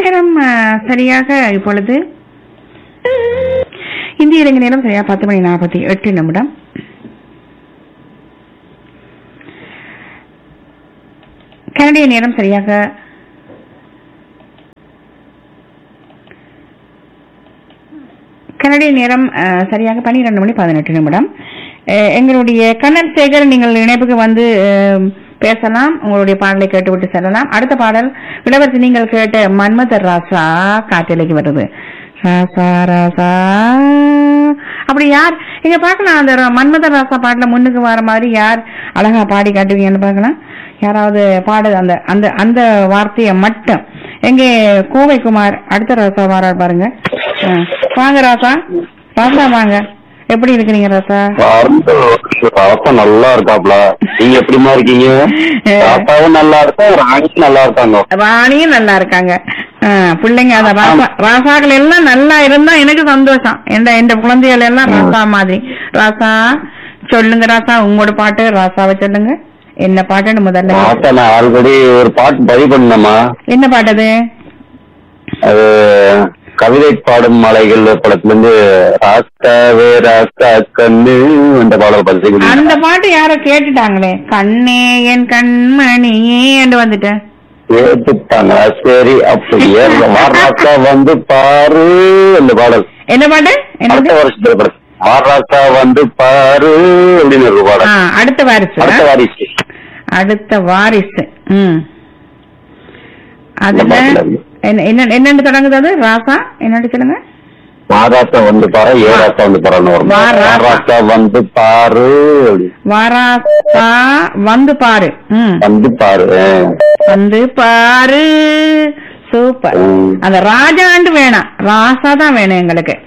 நேரம் அஹ், சரியாக இப்பொழுது இந்திய இலங்கை நேரம் சரியா பத்து மணி நாற்பத்தி எட்டு நிமிடம் கனடிய நேரம் சரியாக கனடிய நேரம் அஹ், சரியாக பன்னிரண்டு மணி பதினெட்டு நிமிடம் அஹ், எங்களுடைய கண்ணன் சேகர் நீங்கள் இணைப்புக்கு வந்து அஹ், பேசலாம் உங்களுடைய பாடலை கேட்டுவிட்டு செல்லலாம் அடுத்த பாடல் இளவரசி நீங்கள் கேட்ட மன்மதர் ராசா காற்றலைக்கு வருது ராசா ராசா அப்படி யார் இங்க பார்க்கலாம் அந்த ர- மன்மதர் ராசா பாட்டுல முன்னுக்கு வர மாதிரி யார் அழகா பாடி காட்டுவீங்கன்னு பார்க்கலாம் யாராவது பாடு அந்த அந்த அந்த வார்த்தையை மட்டும் எங்கே கோவை குமார் அடுத்த ராசா வாரார் பாருங்க ஆ. வாங்க ராசா ராசா வாங்க எப்படி இருக்கிறீங்க ராசா ராசா நல்லா இருக்காப்ல நீங்க எப்படிமா இருக்கீங்க ராசாவும் நல்லா இருக்கா ராணியும் நல்லா இருக்காங்க ராணியும் நல்லா இருக்காங்க ஆ, பிள்ளைங்க அந்த ராசா ராசாக்கள் எல்லாம் நல்லா இருந்தா எனக்கு சந்தோஷம் எந்த எந்த குழந்தைகள் எல்லாம் ராசா மாதிரி ராசா சொல்லுங்க ராசா உங்களோட பாட்டு ராசாவை சொல்லுங்க என்ன பாட்டுன்னு முதல்ல ராசா நான் ஆல்ரெடி ஒரு பாட்டு பதிவு பண்ணேம்மா என்ன பாட்டு அது அது கவிதை பாடும் மலைகள் படத்துல இருந்து ராசாவே ராசா கண்ணு அந்த பாடல் பதிவு பண்ணேன். அந்த பாட்டு யாரோ கேட்டுட்டாங்களே கண்ணே என் கண்மணியே என்று வந்துட்டேன் கேட்டுட்டாங்க சரி அப்படியே இந்த மாராசா வந்து பாரு அந்த பாடல் என்ன பாட்டு அடுத்த என்னது வருஷத்துல படம் மாராசா வந்து பாரு அப்படின்னு ஒரு ஆ, பாடல் அடுத்த வாரிசு அடுத்த வாரிசு அடுத்த வாரிசு ம் அதுல இந்த பாட்டுல இருந்து. என்ன என்ன- என்னன்னு தொடங்குது அது ராசா என்னன்னு சொல்லுங்க மாராசா வந்து பாரு ஏராசா வந்து பாருன்னு வரும் மாராசா. மாராசா வந்து பாரு அப்படி. வாராசா வந்து பாரு ம் வந்து பாரு ஆ. வந்து பாரு சூப்பர் ம். அந்த ராஜாண்டு வேணாம் ராசா தான் வேணும் எங்களுக்கு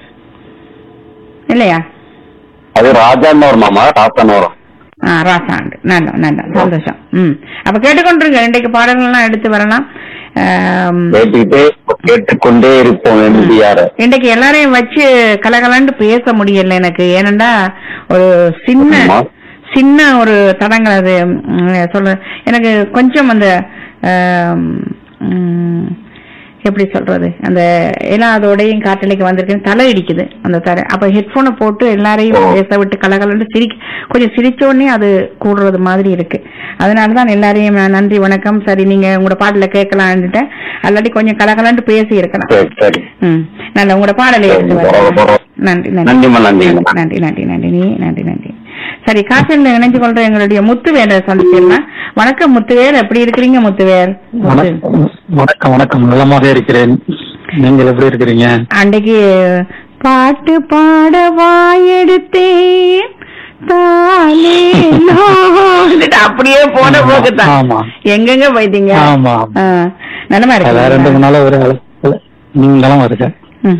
இல்லையா அது ராஜான்னு வருமாமா ராசான்னு வரும் ஆ ராசாண்டு நல்ல நல்ல சந்தோஷம் ம் அப்ப கேட்டுக்கொண்டிருங்க இன்றைக்கு பாடல்கள்லாம் எடுத்து வரலாம் ஆம், கேட்டுக்கிட்டே கேட்டுக்கொண்டே இருப்போம் எம்ஜிஆர் இன்றைக்கு எல்லாரையும் வச்சு கலகலன்னு பேச முடியல எனக்கு ஏனண்டா ஒரு சின்ன ஆமா. சின்ன ஒரு தடங்கள் அது ம், சொல்ல எனக்கு கொஞ்சம் அந்த ஆம், ம், எப்படி சொல்றது அந்த எல்லா அதோடையும் காற்றலைக்கு வந்திருக்கேன் தலை இடிக்குது அந்த தலை அப்ப ஹெட்போனை போட்டு எல்லாரையும் பேச விட்டு கலகலன்னு சிரிக்க கொஞ்சம் சிரிச்ச உடனே அது கூடுறது மாதிரி இருக்கு அதனாலதான் எல்லாரையும் நான் நன்றி வணக்கம் சரி நீங்க உங்களோட பாட்டுல கேட்கலான்னுட்டேன் அல்லாட்டி கொஞ்சம் கலகலன்னு பேசி இருக்கலாம் சரி சரி ம் நல்ல உங்களோட பாடலை எடுத்து சரி, பரவாயில்ல, வரேன். பரவாயில்ல. நன்றி நன்றி நன்றிம்மா, நன்றிம்மா. நன்றி நன்றி நன்றி நீ நன்றி நன்றி சரி காற்றில் இணைஞ்சு கொள்ற எங்களுடைய முத்துவேலை சந்திச்சிடலாம் வணக்கம் முத்துவேல் எப்படி இருக்கிறீங்க முத்துவேல் முத்து. வணக்கம் வணக்கம் வணக்கம் நலமாக இருக்கிறேன் நீங்கள் எப்படி இருக்கிறீங்க அன்றைக்கு பாட்டு பாட வாயெடுத்தேன் தானே வந்துட்டு அப்படியே போன போக்குதான் ஆமா. எங்கெங்க போயிட்டீங்க ஆமா. ஆ, நலமா அதான் ரெண்டு மூணு இருக்கு நாள் ஒரு நீங்க நலமா இருக்க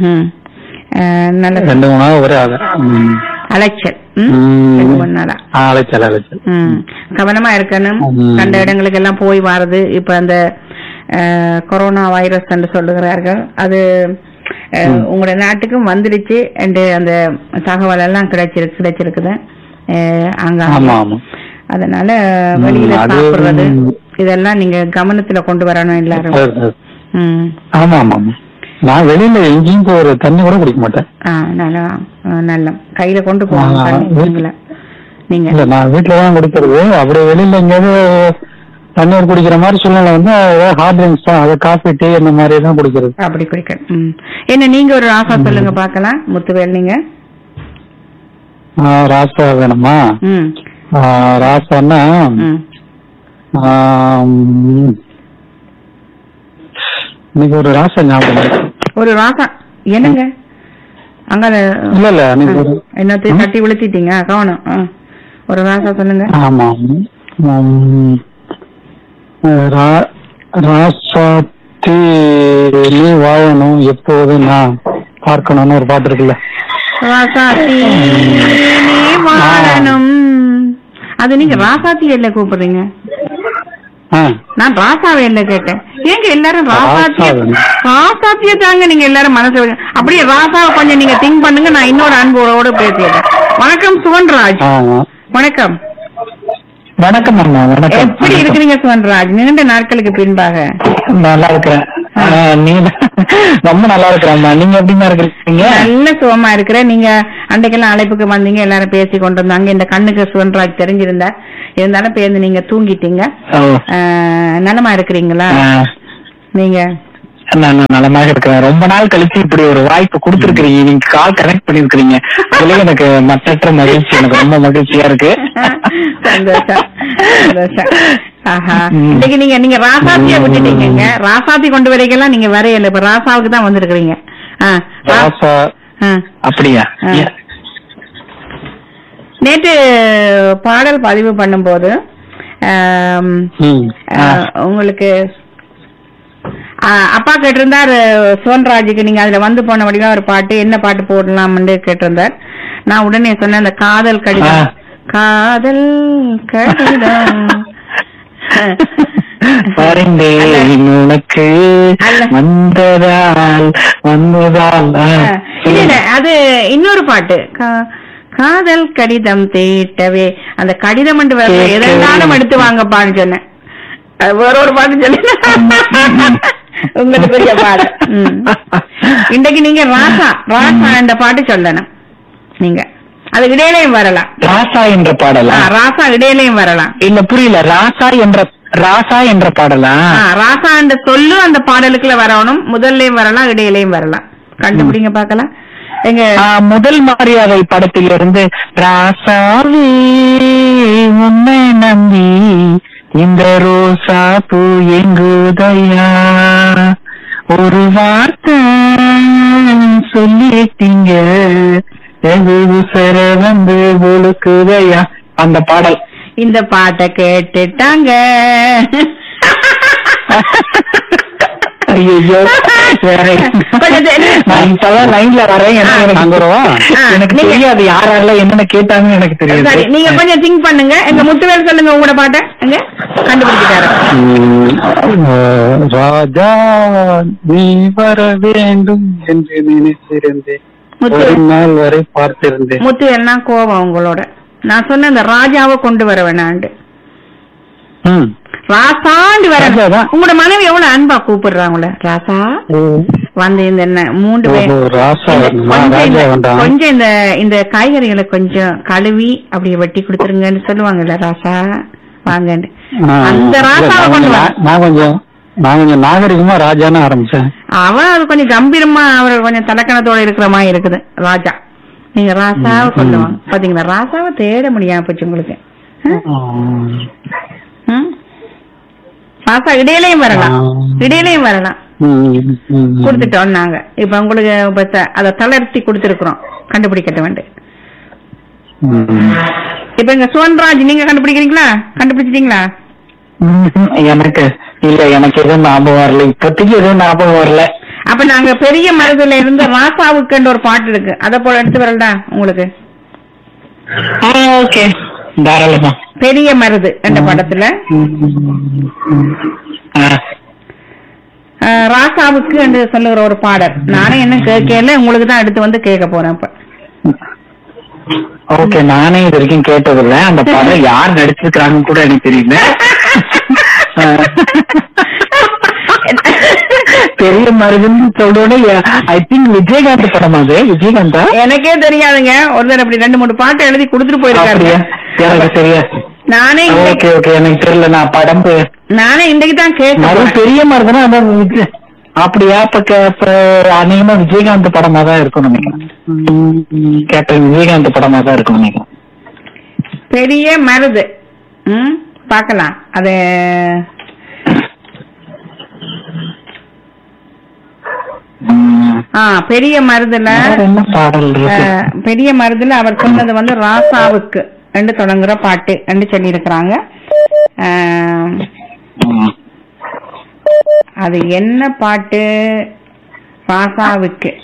நல்ல ரெண்டு மூணு நாள் ஒரே ஆளு. ம். அலைச்சல் ம்? ம். ரெண்டு மூணு நாளா ஆ, அழைச்சல் அழைச்சல் ம். கவனமா இருக்கணும் ம். கண்ட இடங்களுக்கு எல்லாம் போய் வாரது இப்ப அந்த அஹ், கொரோனா வைரஸ் என்று சொல்லுகிறார்கள் அது அஹ், உங்களோட நாட்டுக்கும் வந்துடுச்சு என்று அந்த தகவல் எல்லாம் கிடைச்சிருக்கு கிடைச்சிருக்குது அஹ், அங்க ஆமா ஆமா அதனால ம், வெளியில அது- சாப்பிடுறது இதெல்லாம் நீங்க கவனத்துல கொண்டு வரணும் எல்லாரும் சரி, சரி. ம். ஆமா ஆமா ஆமா நான் வெளியில எங்கேயும் போய் ஒரு தண்ணி கூட குடிக்க மாட்டேன் ஆ நல்லா ஆ, நல்ல கையில கொண்டு போகணும் ஆ, தண்ணி வீட்டு- நீங்கள நீங்க இல்ல நான் வீட்டுல தான் குடிக்கிறது அப்படியே வெளியில எங்கேயாவது தண்ணீர் குடிக்கிற மாதிரி சூழ்நிலை வந்து ஹார்ட் ட்ரிங்க்ஸ் தான் அது காஃபி டீ இந்த மாதிரி தான் குடிக்கிறது அப்படி குடிக்கணும் ம். என்ன நீங்க ஒரு ராசா சொல்லுங்க பாக்கலாம் முத்துவேல் நீங்க ஆ, ராசா வேணுமா ம் ஆ, ராசான்னா ம் ஆம், இன்னைக்கு ஒரு ராசா ஞாபகம் இருக்கு. ஒரு ராசா என்னங்க அங்க அந்த- இல்ல இல்ல அன்னைக்கு ஒரு என்னத்தையும் தட்டி விழுத்திட்டீங்க கவனம் ஆ. ஒரு ராசா சொல்லுங்க ஆமா ஆம், ரா- ராசாத்தி நீ வாழணும் எப்போது நான் பார்க்கணும்னு ஒரு பாட்டு இருக்குல்ல ராசாத்தி நீ வாழணும் அது நீங்க ராசாத்தி இல்ல கூப்பிடுறீங்க ஆ, நான் ராசாவை இல்ல கேட்டேன் ஏங்க எல்லாரும் ராசாத்திய ராசாவை. ராசாத்திய தாங்க நீங்க எல்லாரும் மனசு வைங்க. அப்படியே ராசாவை கொஞ்சம் நீங்க திங்க் பண்ணுங்க நான் இன்னொரு அன்போட பேசிடுறேன் வணக்கம் சுவன்ராஜ் ஆமா வணக்கம் வணக்கம் அண்ணா வணக்கம் எப்படி இருக்கிறீங்க சுவன்ராஜ் நீண்ட நாட்களுக்கு பின்பாக நல்லா இருக்கிறேன் ஆஹ், நீ ரொம்ப நல்லா இருக்கிறாம்மா நீங்க எப்படிமா இருக்கிறீங்க நல்ல சுகமா இருக்கிற நீங்க அன்றைக்கெல்லாம் அழைப்புக்கு வந்தீங்க எல்லாரும் பேசி கொண்டு வந்தாங்க இந்த கண்ணுக்கு சுவன்ராஜ் தெரிஞ்சிருந்தா இருந்தாலும் பேருந்து நீங்க தூங்கிட்டீங்க ஓ ஆஹ், நலமா இருக்கிறீங்களா ஆஹ், நீங்க நான் நான் நலமாக இருக்கிறேன் ரொம்ப நாள் கழிச்சு இப்படி ஒரு வாய்ப்பு கொடுத்துருக்கீங்க நீங்க கால் கனெக்ட் பண்ணிருக்கீங்க அதுலயே எனக்கு மற்றற்ற மகிழ்ச்சி எனக்கு ரொம்ப மகிழ்ச்சியா இருக்கு சந்தோஷம் சந்தோஷம் ஆஹா ம். இன்னைக்கு நீங்க நீங்க ராசாத்திய விட்டுட்டீங்க ராசாத்தி கொண்டு வரைக்கெல்லாம் நீங்க வரையல இப்ப ராசாவுக்கு தான் வந்திருக்கிறீங்க ஆ, ரா- ராசா ஆ. அப்படியா ஆ. ஏ- நேற்று பாடல் பதிவு பண்ணும்போது ஆம், ம். ஆ. ஆ, உங்களுக்கு ஆ, அப்பா கேட்டிருந்தார் சோன்ராஜுக்கு நீங்க அதுல வந்து போன வழியா ஒரு பாட்டு என்ன பாட்டு போடலாம்னு கேட்டிருந்தார் நான் உடனே சொன்னேன் அந்த காதல் கடிதம் ஆ. காதல் கடிதம் பரிந்தேன் உனக்கு அல்ல. வந்ததால் வந்ததால் ஆ. ஆ, இல்ல இல்ல அது இன்னொரு பாட்டு கா- காதல் கடிதம் தீட்டவே அந்த கடிதம் என்று வர கேட்கவே. எதனாலும் எடுத்து வாங்கப்பான்னு சொன்னேன் அது வேற ஒரு பாட்டு சொல்லி உங்களுக்கு பெரிய பாடு ம். இன்றைக்கு நீங்க ராசா ராசா என்ற பாட்டு சொல்லணும் நீங்க அது இடையிலையும் வரலாம் ராசா என்ற பாடலா ஆ, ராசா இடையிலையும் வரலாம் இல்ல புரியல ராசா என்ற ராசா என்ற பாடலா ஆ, ராசா என்ற சொல்லு அந்த பாடலுக்குள்ள வரணும் முதல்லயும் வரலாம் இடையிலையும் வரலாம் கண்டுபிடிங்க பார்க்கலாம் எங்க ஆ, முதல் மரியாதை படத்திலிருந்து ராசாவே உன்னை நம்பி இந்த ரோசா பூ எங்குதையா ஒரு வார்த்தை சொல்லிட்டீங்க எது உசர வந்து ஒழுக்குதையா அந்த பாடல் இந்த பாட்டை கேட்டுட்டாங்க ஐயோ வேற கொஞ்சம் தெரி- நான் இப்பதான் லைன்ல வரேன் எனக்கு எனக்கு தங்குறோம். ஆ, எனக்கு நீங்க- தெரியாது யாரெல்லாம் என்னென்ன கேட்டாங்கன்னு எனக்கு சரி தெரியாது நீங்க கொஞ்சம் திங்க் பண்ணுங்க எங்க முத்துவேல் சொல்லுங்க உங்களோட பாட்டை எங்க கண்டுபிடிச்சிட்டாரு ராஜா நீ வர வேண்டும் என்று நினைத்திருந்தேன் முத்து ஒரு நாள் வரை பார்த்திருந்தேன் முத்துவேல்னா கோபம் உங்களோட நான் சொன்ன இந்த ராஜாவை கொண்டு வர வேணாண்டு ம். ராசாண்டு வர ராஜாதான். உங்களோட மனைவி எவ்வளவு அன்பா கூப்பிடுறாங்கள ராசா வந்து இந்த என்ன மூன்று பேர் ஓஹோ, ராசா இந்த- வரணுமா? கொஞ்சம் ராஜா இந்த- வேண்டாம். கொஞ்சம் இந்த இந்த காய்கறிகளை கொஞ்சம் கழுவி அப்படியே வெட்டி கொடுத்துருங்கன்னு சொல்லுவாங்கல்ல ராசா வாங்கன்னு ஆ, அந்த இல்ல, ராசாவை நான் கொண்டு கொஞ்சம் வா நா- நான் கொஞ்சம் நான் கொஞ்சம் நாகரிகமா ராஜான்னு ஆரம்பிச்சேன் அவன் அது கொஞ்சம் கம்பீரமா அவர் கொஞ்சம் தலக்கணத்தோட இருக்கிற மாதிரி இருக்குது ராஜா நீங்க ராசாவை கொண்டு ம். வாங்க பாத்தீங்களா ராசாவை தேட முடியாம போச்சு உங்களுக்கு ம்? ம்? ராசா இடையிலையும் வரலாம் ஆ. இடையிலையும் வரலாம் ம், ம், ம். கொடுத்துட்டோம் நாங்க இப்ப உங்களுக்கு இப்ப த- அத தளர்த்தி கொடுத்திருக்கிறோம் கண்டுபிடிக்கட்ட வேண்டும் ம். இப்ப இங்க சுவன்ராஜ் நீங்க கண்டுபிடிக்கிறீங்களா கண்டுபிடிச்சிட்டீங்களா ம்ஹும். எனக்கு இல்ல எனக்கு எதுவும் ஞாபகம் வரல இப்போதைக்கு எதுவும் ஞாபகம் வரல அப்ப நாங்க பெரிய மருதுல இருந்து ராசாவுக்குன்ற ஒரு பாட்டு இருக்கு அத போல எடுத்து வரலடா உங்களுக்கு ஓகே தாராளமா பெரிய மருது என்ற படத்துல ஆ. அஹ், ராசாவுக்கு என்று சொல்லுகிற ஒரு பாடல் நானே என்ன கேட்கல உங்களுக்கு தான் எடுத்து வந்து கேட்க போறேன் இப்ப ஓகே நானே இது வரைக்கும் கேட்டதில்ல அந்த படம் யார் நடிச்சிருக்காங்கன்னு கூட எனக்கு தெரியல பெரிய மருதுன்னு சொல்றோட ஐ திங்க் விஜயகாந்த் படம் அது விஜயகாந்தா எனக்கே தெரியாதுங்க ஒருத்தர் அப்படி ரெண்டு மூணு பாட்டு எழுதி கொடுத்துட்டு போயிருக்காரு அப்படியா எனக்கு தெரியாது நானே இன்னைக்கு- ஓகே ஓகே எனக்கு தெரியல நான் படம் பேர் நானே இன்னைக்கு தான் கேட்க மறு போறேன். பெரிய மருதுனா அதான் விஜய் அப்படியா இப்ப கே- இப்ப அநேகமா விஜயகாந்த் படமா தான் இருக்கும்னு நினைக்கிறேன் கேப்டன் விஜயகாந்த் படமா தான் இருக்கும்னு நினைக்கிறேன் பெரிய மருது ம் பார்க்கலாம் அது ம். ஆ பெரிய மருதுல வேற என்ன பாடல் இருக்கு அஹ், பெரிய மருதுல அவர் சொன்னது வந்து ராசாவுக்கு ரெண்டு தொடங்குற பாட்டு ரெண்டு சொல்லி இருக்கிறாங்க ம். அது என்ன பாட்டு ராசாவுக்கு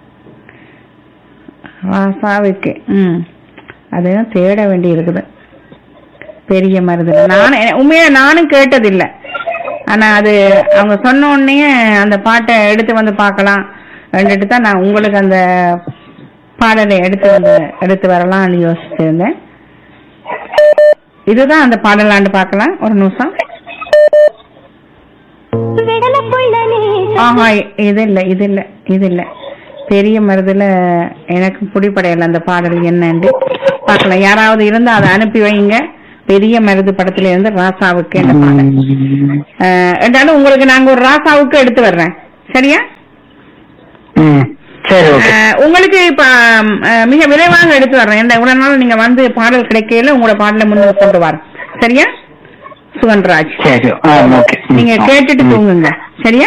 ராசாவுக்கு ம் அதுதான் தேட வேண்டி இருக்குது பெரிய மருதுல நானும் உண்மையா நானும் கேட்டதில்லை ஆனா அது அவங்க சொன்ன உடனே அந்த பாட்டை எடுத்து வந்து பார்க்கலாம் ரெண்டுட்டு தான் நான் உங்களுக்கு அந்த பாடலை எடுத்து வந்து எடுத்து வரலாம்னு யோசிச்சிருந்தேன் இதுதான் அந்த பாடலாண்டு பார்க்கலாம் ஒரு நிமிஷம் விடலப்புள்ள நீ ஆஹா இது இல்ல இது இல்ல இது இல்ல பெரிய மருதுல எனக்கு பிடிப்படையல அந்த பாடல் என்னன்னு பார்க்கலாம் யாராவது இருந்தா அதை அனுப்பி வைங்க பெரிய மருது படத்துல இருந்து ராசாவுக்கு என்ன பாடல் அஹ், என்றாலும் உங்களுக்கு நாங்க ஒரு ராசாவுக்கு எடுத்து வர்றேன் சரியா ம் சரி ஓகே அஹ், உங்களுக்கு இப்ப அஹ், மிக விரைவாக எடுத்து வர்றேன் எந்த இவ்வளவு நாள் நீங்க வந்து பாடல் கிடைக்கையில உங்களோட பாடலை முன்னுக்கு கொண்டு வரேன் சரியா சுவன்ராஜ் சரி ஆ ஓகே ம். நீங்க கேட்டுட்டு ம். தூங்குங்க சரியா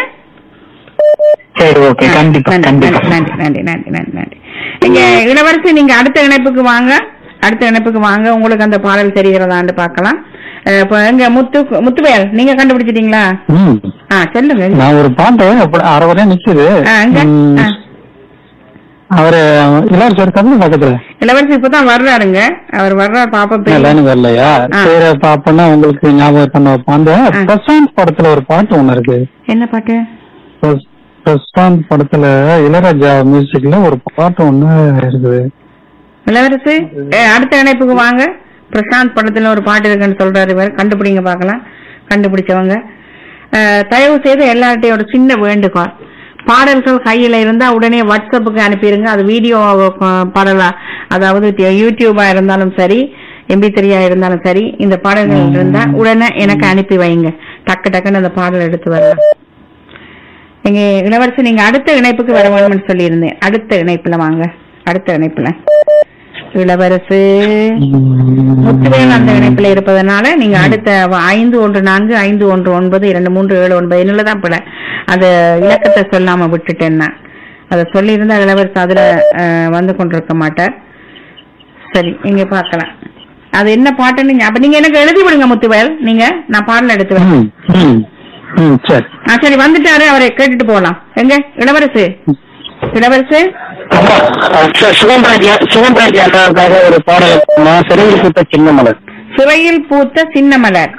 சரி ஓகே கண்டிப்பா நன்றி, கண்டிப்பா நன்றி நன்றி நன்றி நன்றி நன்றி நீங்க இளவரசி நீங்க அடுத்த இணைப்புக்கு வாங்க அடுத்த இணைப்புக்கு வாங்க உங்களுக்கு அந்த பாடல் தெரிகிறதான்னு பார்க்கலாம் அஹ், இப்ப எங்க முத்து முத்துவேல் நீங்க கண்டுபிடிச்சிட்டீங்களா ம் ஆ சொல்லுங்க நான் ஒரு பாட்டு அப்படி அரை வரையா நிக்குது ஆ, எங்க? ம், ஆ. அவரு இளவரசர் இருக்காரு பக்கத்துல இளவரசி இப்பதான் வர்றாருங்க அவர் வர்றார் பாப்பா பேர் லைன் வரலையா ஆ. சரி பாப்போம்னா உங்களுக்கு ஞாபகம் இருக்கணும் வைப்போம். அந்த ஆ. பிரசாந்த் படத்துல ஒரு பாட்டு ஒண்ணு இருக்கு என்ன பாட்டு பிரஸ்- பிரசாந்த் படத்துல இளையராஜா மியூசிக்ல ஒரு பாட்டு ஒண்ணு இருக்குது இளவரசி அஹ், அடுத்த இணைப்புக்கு வாங்க பிரசாந்த் படத்துல ஒரு பாட்டு இருக்குன்னு சொல்றாரு இவர் கண்டுபிடிங்க பார்க்கலாம் கண்டுபிடிச்சவங்க அஹ், தயவு செய்து எல்லார்ட்டையும் ஒரு சின்ன வேண்டுகோள் பாடல்கள் கையில இருந்தா உடனே வாட்ஸ்அப்புக்கு அனுப்பிடுங்க அது வீடியோ பாடலா அதாவது டி- யூடியூபா இருந்தாலும் சரி எம்பி த்ரீயா இருந்தாலும் சரி இந்த பாடல்கள் இருந்தா உடனே எனக்கு அனுப்பி வைங்க டக்கு டக்குன்னு அந்த பாடல் எடுத்து வரலாம் எங்க இளவரசி நீங்க அடுத்த இணைப்புக்கு வர வேணும்னு சொல்லியிருந்தேன் அடுத்த இணைப்புல வாங்க அடுத்த இணைப்புல இளவரசு முத்துவேல் அந்த இணைப்புல இருப்பதனால நீங்க அடுத்த வ- ஐந்து ஒன்று நான்கு ஐந்து ஒன்று ஒன்பது இரண்டு மூன்று ஏழு ஒன்பது என்னதான் பிள்ளை அந்த இலக்கத்தை சொல்லாம விட்டுட்டேன் நான் அதை சொல்லியிருந்தா இளவரசு அதுல அஹ், வந்து கொண்டிருக்க மாட்டார் சரி இங்க பார்க்கலாம் அது என்ன பாட்டுன்னு ஞா- அப்ப நீங்க எனக்கு எழுதி விடுங்க முத்துவேல் நீங்க நான் பாடல் எடுத்து வரேன் ம், ம், ம், சரி ஆ சரி வந்துட்டாரு அவரை கேட்டுட்டு போகலாம் எங்க இளவரசு இளவரசு ஆமா, சு- சுகம்ராஜா சுகம்ராஜா அண்ணாவுக்காக ஒரு பாடல் நான் சிறையில் சுத்த சின்ன மலர் சிறையில் பூத்த சின்ன மலர்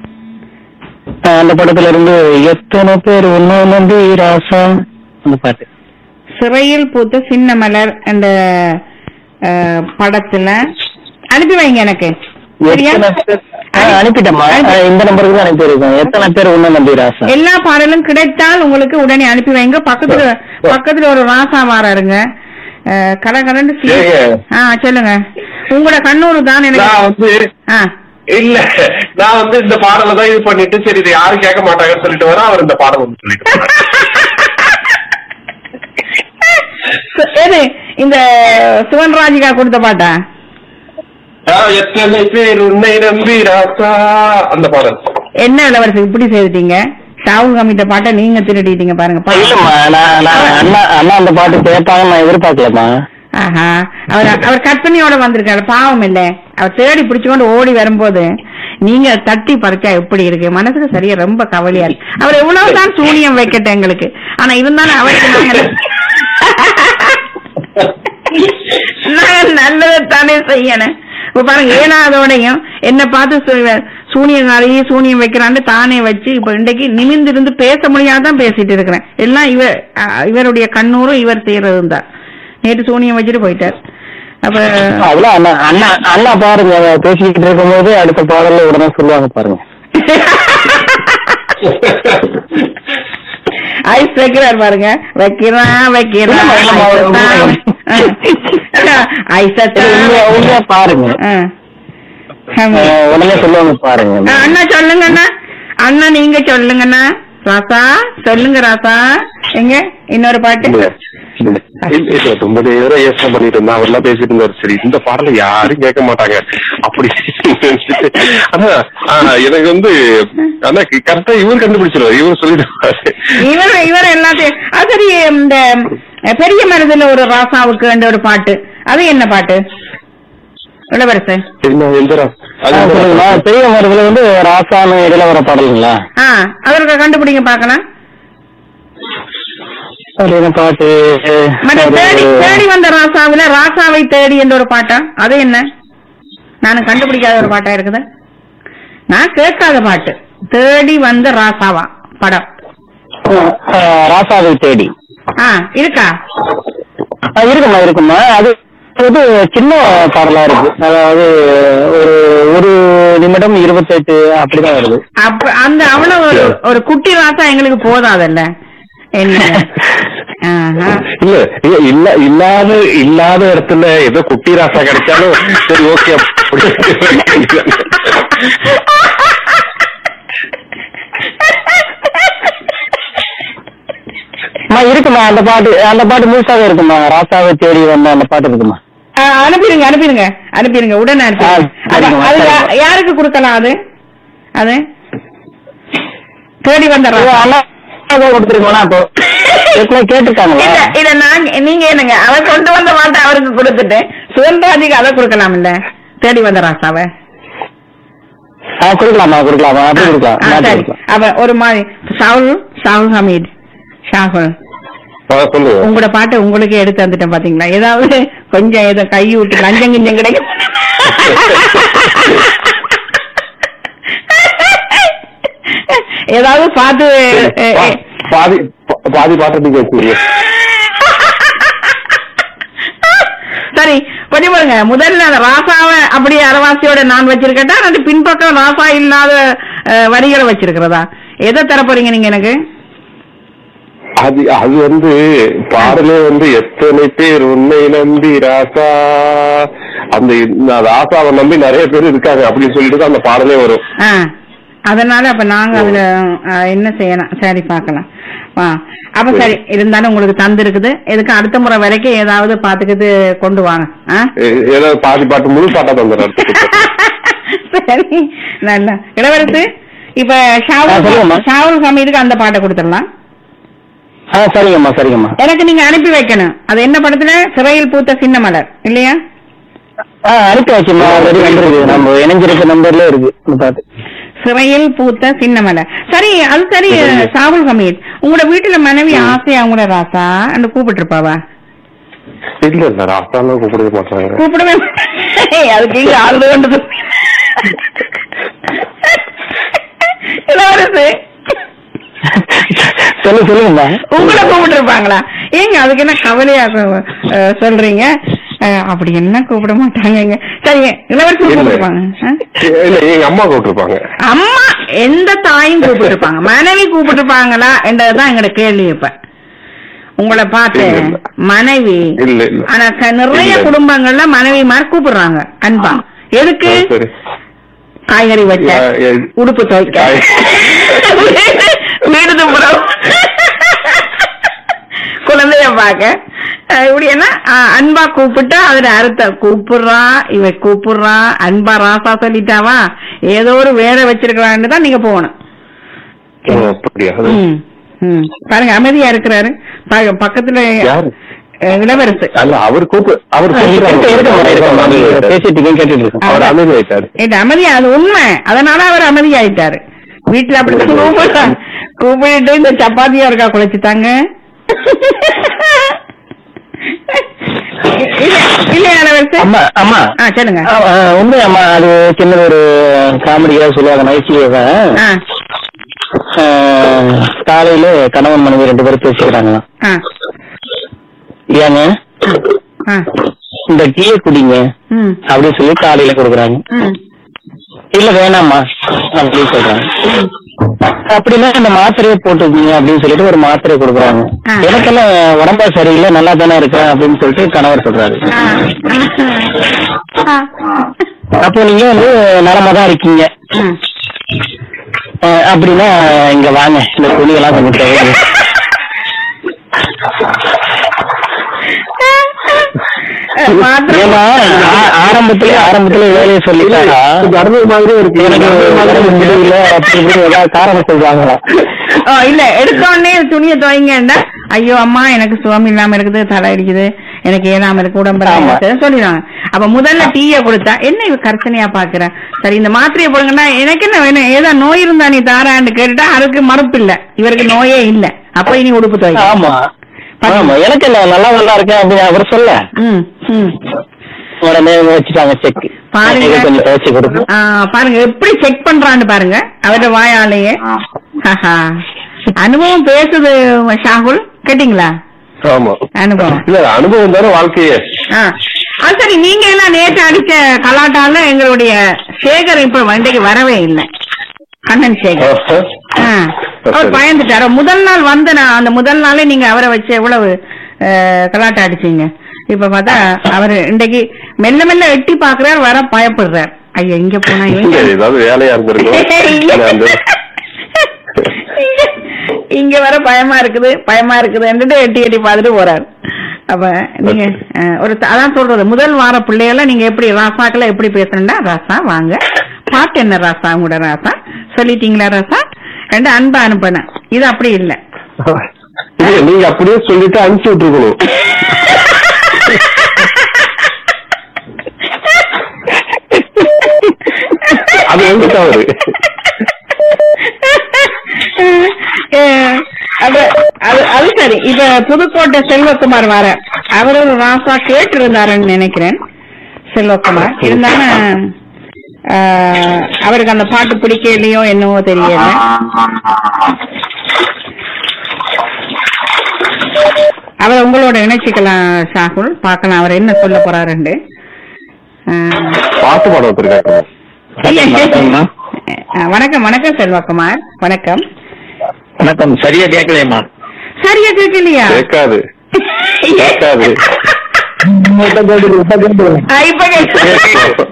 ஆஹ் அந்த படத்துல இருந்து எத்தனை பேர் ஒன்னு நம்பி ராசா அந்த பாட்டு சிறையில் பூத்த சின்ன மலர் அந்த அஹ், படத்துல அனுப்பி வைங்க எனக்கு சரியா எத்தனை பேர் ஆஹ் அனுப்பிட்டேம்மா ஆஹ் இந்த நம்பருக்கு தான் அனுப்பியிருக்கேன் எத்தனை பேர் ஒன்னு நம்பி ராசா எல்லா பாடலும் கிடைத்தால் உங்களுக்கு உடனே அனுப்பி வைங்க பக்கத்துல பக்கத்துல ஒரு ராசா வாராருங்க அஹ், கடகடன்னு சி- ஏங்க. ஆ சொல்லுங்க உங்களோட கண்ணூர் தான் நான் எனக்கு வந்து ஆ இல்ல நான் வந்து இந்த பாடலை தான் இது பண்ணிட்டு சரி இது யாரும் கேட்க மாட்டாங்கன்னு சொல்லிட்டு வரேன் அவர் இந்த பாடல் வந்து சொல்லிட்டு போறாரு. சு- எது இந்த சுவன்ராஜிகா கொடுத்த பாட்டா ஆ, எத்தனை பேர் உன்னை நம்பி ராசா அந்த பாடல் என்ன இளவரசி இப்படி செய்துட்டீங்க ஷாவுல் கமிட்ட பாட்டை நீங்க திருடிட்டீங்க பாருங்க பாருங்க. இல்லம்மா நான் நான் அண்ணா அண்ணா அந்த பாட்டு கேட்பாங்கன்னு நான் எதிர்பார்க்கலம்மா ஆஹா அவர் அவர் கற்பனையோட வந்திருக்காரு பாவம் இல்ல அவர் தேடி பிடிச்சுக்கொண்டு ஓடி வரும்போது நீங்க தட்டி பறிச்சா எப்படி இருக்கு மனசுக்கு சரியா ரொம்ப கவலையா இருக்கு அவர் எவ்வளவுதான் சூனியம் வைக்கட்டும் எங்களுக்கு ஆனா இருந்தாலும் அவருக்கு நாங்க நாங்க நல்லதைத்தானே செய்யணும் இப்ப பாருங்க ஏனாதோடையும் என்ன பார்த்து சு- சூனியக்காரையே சூனியம் வைக்கிறான்னு தானே வச்சு இப்ப இன்றைக்கு நிமிர்ந்திருந்து பேச முடியாதான் பேசிட்டு இருக்கிறேன் எல்லாம் இவர் அஹ், இவருடைய கண்ணூரும் இவர் செய்யறதும் தான் நேற்று சூனியம் வச்சுட்டு போயிட்டார் அப்ப அதெல்லாம் அண்ணா அண்ணா அண்ணா பாருங்க பேசிக்கிட்டு இருக்கும்போது அடுத்த பாடல்ல உடனே சொல்லுவாங்க பாருங்க ஐஸ் வைக்கிறார் பாருங்க வைக்கிறான் வைக்கிறான் இல்லம்மா, இல்லம்மா, ஐஸ் சரி, உண்மையா உண்மையா பாருங்க அஹ் உடனே சொல்லுவாங்க பாருங்க அண்ணா சொல்லுங்க அண்ணா அண்ணா நீங்க சொல்லுங்கண்ணா ராசா சொல்லுங்க ராசா எங்க இன்னொரு பாட்டு இல்ல, இல்ல, ரொம்ப நேரம் யோசனை பண்ணிட்டு இருந்தா அவர்லாம் பேசிட்டு இருந்தாரு சரி இந்த பாடலை யாரும் கேட்க மாட்டாங்க அப்படி ஆனா ஆ, எனக்கு வந்து ஆனா கரெக்டா இவர் கண்டுபிடிச்சிருவாரு இவர் சொல்லிடுவாரு இவர் இவர் எல்லாத்தையும் அது சரி இந்த பெரிய மருதுல ஒரு ராசாவுக்கு ஒரு பாட்டு அது என்ன பாட்டு இளவரசன் என்ன எந்த ரா- அது அஹ் எந்த சொல்லுங்கம்மா ரா- பெரிய மரத்துல வந்து ராசான இடையில வர பாடலுங்களா ஆ அதற்கு கண்டுபிடிங்க பாக்கலாம் அது என்ன பாட்டு மற்ற அது- தேடி தேடி வந்த ராசாவுல ராசாவை தேடி என்ற ஒரு பாட்டா அது என்ன நானும் கண்டுபிடிக்காத ஒரு பாட்டா இருக்குது நான் கேட்காத பாட்டு தேடி வந்த ராசாவா படம் அஹ் ராசாவை தேடி ஆ இருக்கா அஹ் இருக்குமா இருக்குமா அது வந்து சின்ன பாடலா இருக்கு அதாவது ஒரு ஒரு நிமிடம் இருபத்தெட்டு அப்படிதான் வருது அப்ப அந்த அவ்வளவு ஒரு ஒரு குட்டி ராசா எங்களுக்கு போதாதல்ல என்ன ஆஹா. இல்ல இல்ல, இல்ல இல்லாத இல்லாத இடத்துல ஏதோ குட்டி ராசா கிடைச்சாலும் சரி ஓகே அம்மா இருக்குமா அந்த பாட்டு அந்த பாட்டு முழுசாவே இருக்குமா ராசாவை தேடி வந்த அந்த பாட்டு இருக்குமா ஆ, அனுப்பிடுங்க அனுப்பிடுங்க அனுப்பிடுங்க உடனே அனுப்பிடுங்க ஆ, அது சரிங்க, அது யா- சரிங்க. யாருக்கு கொடுக்கலாம் அது அது தேடி ஓ, வந்துடுறோம் அண்ணா ஏதோ கொடுத்துருக்கோம்னா அப்போ ஏற்கனவே கேட்டிருக்காங்களா இல்ல இல்ல நாங்க நீங்க என்னங்க அவன் கொண்டு வந்த மாட்டை அவருக்கு கொடுத்துட்டு சுகன்ராஜுக்கு அதை கொடுக்கலாம் இல்ல தேடி வந்த ராசாவை ஆ கொடுக்கலாமா கொடுக்கலாமா அப்படி கொடுக்கலாம் ஆ, மாத்தி சரி கொடுக்கலாம் அவ ஒரு மாதிரி ஷாகுல் ஷாகுல் ஹமீத் ஷாகுல் சொல்லுங்க உங்களோட பாட்டை உங்களுக்கே எடுத்து வந்துட்டேன் பாத்தீங்களா ஏதாவது கொஞ்சம் ஏதோ கை விட்டு லஞ்சம் கிஞ்சம் கிடைக்கும் ஏதாவது பார்த்து அஹ், பா- அஹ், பாதி பா- பாதி பாட்டு நீங்க வச்சுக்கீங்க சரி கொஞ்சம் பாருங்க முதல்ல அந்த ராசாவை அப்படியே அரவாசியோட நான் வச்சிருக்கட்டா ரெண்டு பின்பக்கம் ராசா இல்லாத அஹ், வரிகளை வச்சிருக்கிறதா எதை தர போறீங்க நீங்க எனக்கு அது அது வந்து பாடலே வந்து எத்தனை பேர் உன்னை நம்பி ராசா அந்த இந்த ராசாவை நம்பி நிறைய பேர் இருக்காங்க அப்படின்னு சொல்லிட்டு தான் அந்த பாடலே வரும் ஆ அதனால அப்ப நாங்க அதுல அஹ், என்ன செய்யலாம் சரி பார்க்கலாம் ஆ அப்ப சரி இருந்தாலும் உங்களுக்கு தந்து இருக்குது இதுக்கு அடுத்த முறை வரைக்கும் ஏதாவது பாத்துக்கிட்டு கொண்டு வாங்க ஆ ஏ- ஏதோ பாதி பாட்டு முழு பாட்டா தந்துடுறாரு சரி நல்லா இளவரசு இப்ப ஆ, ஷாவுல் சொல்லுங்கம்மா. ஷாவுல் ஹமீதுக்கு அந்த பாட்டை கொடுத்துடலாம் ஆ சரிங்கம்மா சரிங்கம்மா எனக்கு நீங்க அனுப்பி வைக்கணும் அது என்ன படத்துல சிறையில் பூத்த சின்ன மலர் இல்லையா ஆ அனுப்பி வச்சுமா ஆல்ரெடி வந்திருக்கு நம்ம இணைஞ்சிருக்க நம்பர்ல இருக்கு இந்த பாட்டு சிறையில் பூத்த சின்ன மலர் சரி அது சரி ஷாவுல் ஹமீத் உங்களோட வீட்டுல மனைவி ஆசையா உங்களோட ராசா அந்த கூப்பிட்டு இருப்பாவா இல்ல இல்ல ராசாலாம் கூப்பிடவே மாட்டாங்க கூப்பிடவே மாட்டேன். அதுக்கு இங்க ஆளுது கொண்டு இளவரசு சொல்லு சொல்லுங்கம்மா உங்களை கூப்பிட்டு இருப்பாங்களா ஏங்க அதுக்கு என்ன கவலையா அஹ், சொல்றீங்க அஹ், அப்படி என்ன கூப்பிட மாட்டாங்க சரிங்க இளவரசி இல்ல. கூப்பிட்டுருப்பாங்க இல்ல எங்க அம்மா கூப்பிட்டுருப்பாங்க அம்மா எந்த தாயும் கூப்பிட்டு இருப்பாங்க மனைவி கூப்பிட்டு இருப்பாங்களா என்றதுதான் எங்களோட கேள்வி இப்ப உங்களை பார்த்து இல்ல, இல்ல. மனைவி இல்ல இல்ல ஆனா க- நிறைய இல்ல. குடும்பங்கள்ல மனைவி மாதிரி கூப்பிடுறாங்க அன்பா எதுக்கு ஆ, சரி காய்கறி வச்ச யா- யா- உடுப்பு துவைக்க காய்- வீடு துப்புறோம் குழந்தைய பார்க்க அஹ் இப்படி என்ன அஹ் அன்பா கூப்பிட்டா அதுல அர்த்தம் கூப்பிடுறா இவ கூப்பிடுறா அன்பா ராசா சொல்லிட்டாவா ஏதோ ஒரு வேலை வச்சிருக்கிறான்னு தான் நீங்க போகணும் ஓ, அப்படியா அது- ம், ம். பாருங்க அமைதியா இருக்கிறாரு பாருங்க, பக்கத்துல யாரு அஹ் இளவரசு அல்ல அவர் கூப்பு அவர் இருக்க கூப்பிடுறாரு. இருக்க பேசிட்டு இருக்கேன் கேட்டுட்டு இருக்கேன் அவர் அமைதி ஆயிட்டாரு இது அமைதியா அது உண்மை அதனால அவர் அமைதியாயிட்டாரு வீட்டுல அப்படி கூப்பிடுறா கூப்பிட்டு இந்த சப்பாத்தியா இருக்கா குழைச்சுட்டாங்க இல்ல இல்ல இளவரசு அம்மா அம்மா ஆ சொல்லுங்க ஆ, ஆ, உண்மை அம்மா அது சின்ன ஒரு காமெடியா சொல்லுவாங்க நகைச்சுவையாக ஆ, காலையில கணவன் மனைவி ரெண்டு பேரும் பேசிக்கிறாங்களாம் ஆ, ஏங்க ஆ, இந்த டீயை குடிங்க ம், அப்படின்னு சொல்லி காலையில கொடுக்குறாங்க ம், இல்ல வேணாம்மா அப்படின்னு சொல்றாங்க அப்படின்னா இந்த மாத்திரையை போட்டுக்கீங்க அப்படின்னு சொல்லிட்டு ஒரு மாத்திரை கொடுக்குறாங்க ஆ. எனக்கெல்லாம் உடம்பா சரியில்லை நல்லா தானே இருக்கேன் அப்படின்னு சொல்லிட்டு கணவர் சொல்றாரு ஆ, ஆ, அப்போ நீங்க வந்து நலமா தான் இருக்கீங்க ம். அஹ் அப்படின்னா இங்க வாங்க இந்த துணியெல்லாம் கொஞ்சம் தேவை மாத்திரை ஏன்னா ஆ- ஆரம்பத்துல ஆரம்பத்துல வேலையை சொல்லிட்டாரா கர்ம மாதிரி இருக்கு எனக்கு உடம்பு முடியல அப்படி இப்படி ஏதாவது காரணம் சொல்றாங்களா ஓ, இல்ல எடுத்த உடனே துணியை துவைங்கண்டா ஐயோ அம்மா எனக்கு சுகம் இல்லாம இருக்குது தலை அடிக்குது எனக்கு ஏதாம இருக்கு உடம்பு ஆமா. சொல்லிடுவாங்க அப்ப முதல்ல டீய கொடுத்தா என்ன இவ கர்ச்சனையா பாக்குற சரி இந்த மாத்திரையை போடுங்கன்னா எனக்கு என்ன வேணும் ஏதா நோய் இருந்தா நீ தாரான்னு கேட்டுட்டா அதுக்கு மறுப்பு இல்ல இவருக்கு நோயே இல்ல அப்ப இனி உடுப்பு துவைக்க ஆமா ஆமா எனக்கு இல்ல நல்லா நல்லா இருக்கேன் அப்படின்னு அவர் சொல்ல ம் ம் உடனே வச்சுட்டாங்க செக் பாருங்க. கொஞ்சம் துவைச்சு கொடுக்கும் ஆ, பாருங்க எப்படி செக் பண்றான்னு பாருங்க அவரோட வாயாலேயே ஆஹா. அனுபவம் பேசுது ஷாகுல் கேட்டீங்களா ஆமா அனுபவம் இல்ல அனுபவம் தானே வாழ்க்கையே ஆ. அது சரி நீங்க எல்லாம் நேற்று அடிச்ச கலாட்டால எங்களுடைய சேகர் இப்ப வண்டிக்கு வரவே இல்லை கண்ணன் சேகர் ஆ. அவர் சரி. பயந்துட்டாரு முதல் நாள் வந்த நான் அந்த முதல் நாளே நீங்க அவரை வச்சு எவ்வளவு அஹ், கலாட்டம் அடிச்சீங்க இப்ப பார்த்தா அவரு இன்றைக்கு மெல்ல மெல்ல எட்டி பாக்குறாரு வர பயப்படுறார் ஐயா இங்க போனா இல்ல, இவங்க ஏதாவது வேலையா இருந்திருக்கும் இல்ல, அந்த- இங்க- இங்க வர பயமா இருக்குது பயமா இருக்குதுன்னுட்டு எட்டி எட்டி பார்த்துட்டு போறாரு அப்ப நீங்க அஹ், ஒரு த- அதான் சொல்றது முதல் வார பிள்ளைகள நீங்க எப்படி ராசாக்களை எப்படி பேசணும்னா ராசா வாங்க பாட்டு என்ன ராசா உங்களோட ராசா சொல்லிட்டீங்களா ராசா ரெண்டு அன்பா அனுப்பினேன் இது அப்படி இல்ல இல்ல, நீங்க அப்படியே சொல்லிட்டு அனுப்பிச்சு விட்டுருக்கணும் அது வந்து தவறு அஹ், அது அது அது சரி இப்ப புதுக்கோட்டை செல்வகுமார் வர அவர் ஒரு ராசா கேட்டு இருந்தாருன்னு நினைக்கிறேன் செல்வகுமார் இருந்தாலும் அஹ், அவருக்கு அந்த பாட்டு பிடிக்கலையோ என்னவோ தெரியல அவர் உங்களோட இணைச்சிக்கலாம் ஷாகுல் பார்க்கலாம் அவர் என்ன சொல்ல போறாருண்டு அஹ், பாட்டு பாடம் வந்திருக்காங்க ஐயா, வணக்கம்மா. அஹ், வணக்கம் வணக்கம் செல்வகுமார் வணக்கம் வணக்கம் சரியா கேட்கலையம்மா சரியா கேட்கலையா கேட்காது கேட்காது ஆ, இப்ப கேட்கு.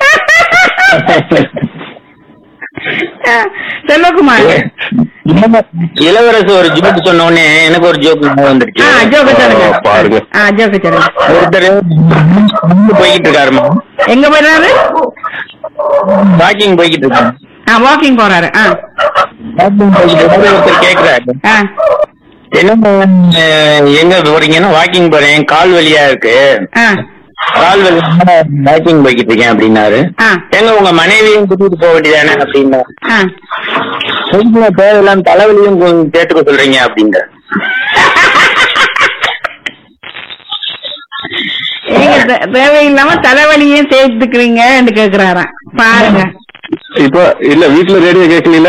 ஆ, செல்வகுமார் இளவரசு ஒரு ஜோக் சொன்ன உடனே எனக்கு ஒரு ஜோக் வந்துருச்சு ஆ ஜோக்க சொல்லுங்க ஆ, பாருங்க. ஆ ஜோக்க சொல்லுங்க ஒருத்தர் நடந்து போய்கிட்டு இருக்காருமா எங்க போயிடுறாரு வாக்கிங் போய்கிட்டு இருக்காரு ஆ வாக்கிங் போறாரு ஆ வாக்கிங் போய்கிட்டு இருக்காரு ஒருத்தர் கேக்குறாரு ஆ என்ன அஹ், எங்க போறீங்கன்னா வாக்கிங் போறேன் கால் வலியா இருக்கு ஆ கால் வலி வாக்கிங் போய்கிட்டு இருக்கேன் அப்படின்னாரு ஆ எங்க உங்க மனைவியும் கூட்டிட்டு போக வேண்டியதானே அப்படின்னா ஆ எதுக்குங்க தேவையில்லாம தலைவலியும் கொஞ்சம் கேட்டுக்க சொல்றீங்க அப்படிங்கிற நீங்க தே- தேவையில்லாம தலைவலியும் சேர்த்துக்கிறீங்கன்னு கேக்குறாராம் பாருங்க இப்ப இல்ல வீட்டுல ரேடியோ கேட்கல